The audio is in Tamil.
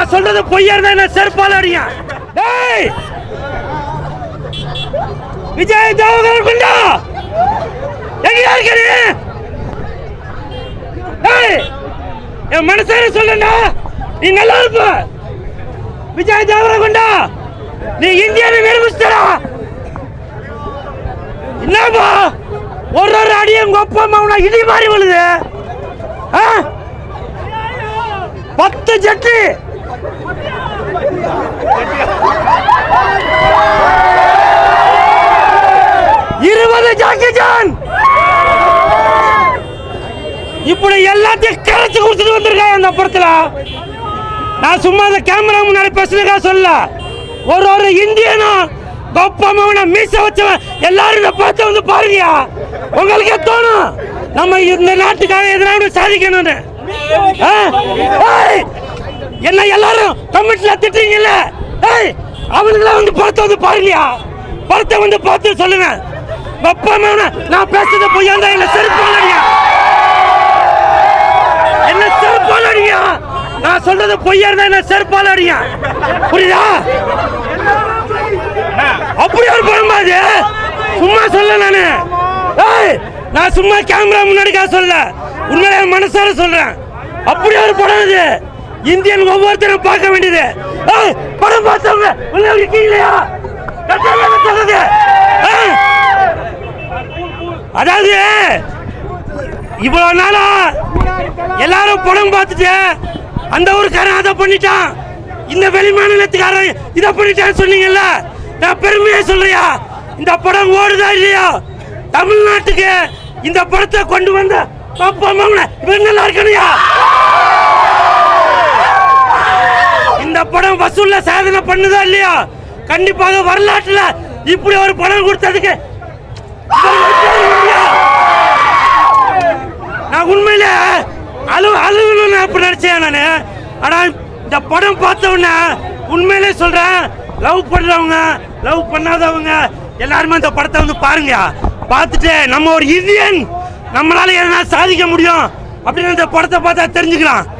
நான் சொல்றது பொய்யா இருந்தா என்ன செருப்பால அடிங்க டேய் விஜய் தேவகர் குண்டா எங்கயா இருக்க நீ டேய் என் மனசார சொல்லண்டா நீ நல்லா இருப்ப விஜய் தேவரகுண்டா நீ இந்தியாவை நிரூபிச்சிட்டா என்னப்பா ஒரு ஒரு அடியும் உங்க அப்பா அம்மா உனக்கு இடி மாறி விழுது ஆ? பத்து ஜட்டு இருபது ஜாக்கி ஜான் இப்படி எல்லாத்தையும் கரைச்சு கொடுத்துட்டு வந்திருக்காங்க அந்த படத்துல நான் சும்மா அந்த கேமரா முன்னாடி பேசுறதுக்காக சொல்ல ஒரு ஒரு இந்தியனும் கொப்பமவன மீச வச்சவன் எல்லாரும் இதை பார்த்து வந்து பாருங்கயா உங்களுக்கே தோணும் நம்ம இந்த நாட்டுக்காக எதனால சாதிக்கணும்னு ஆ? ஏய்! என்ன எல்லாரும் கமெண்ட்ல திட்டுறீங்கல்ல ஏய் அவனுங்களாம் வந்து படத்தை வந்து பாருங்கயா படத்தை வந்து பார்த்து சொல்லுங்க கொப்பமவன நான் பேசுறது பொய்யா இருந்தா என்ன செருப்பு அடியா என்ன செருப்பால் அடிங்க நான் சொல்றது பொய்யா இருந்தா என்ன செருப்பால் அடிங்க புரியுதா அப்படி ஒரு படம் அது சும்மா சொல்ல நானு ஏய் நான் சும்மா கேமரா முன்னாடிக்காக சொல்ல உண்மையிலே என் மனசார சொல்றேன் அப்படி ஒரு படம் இது இந்தியன் ஒவ்வொருத்தரும் பார்க்க வேண்டியது ஏய் படம் பார்த்தவங்க உள்ள இருக்கீங்களா கட்டாயம் சொல்றது ஏய், அதாவது இவ்வளவு நாளா எல்லாரும் படம் பார்த்துட்டு அந்த ஊருக்காரன் அதை பண்ணிட்டான் இந்த வெளி மாநிலத்துக்காரன் இதை பண்ணிட்டான்னு சொன்னீங்கல்ல நான் பெருமையா சொல்றியா இந்த படம் ஓடுதா இல்லையா தமிழ்நாட்டுக்கு இந்த படத்தை கொண்டு வந்த அப்பா அம்மா இவன் நல்லா இருக்கணுயா இந்த படம் வசூல்ல சாதனை பண்ணுதா இல்லையா கண்டிப்பாக வரலாற்றுல இப்படி ஒரு படம் கொடுத்ததுக்கு இவர்களுக்கு நான் உண்மையில அழு அழுகணும்னு அப்படி நினைச்சேன் நான் ஆனா இந்த படம் பார்த்த உடனே உண்மையிலே சொல்றேன் லவ் பண்றவங்க லவ் பண்ணாதவங்க எல்லாருமே இந்த படத்தை வந்து பாருங்க பார்த்துட்டு நம்ம ஒரு இந்தியன் நம்மளால எதனா சாதிக்க முடியும் அப்படின்னு இந்த படத்தை பார்த்தா தெரிஞ்சுக்கலாம்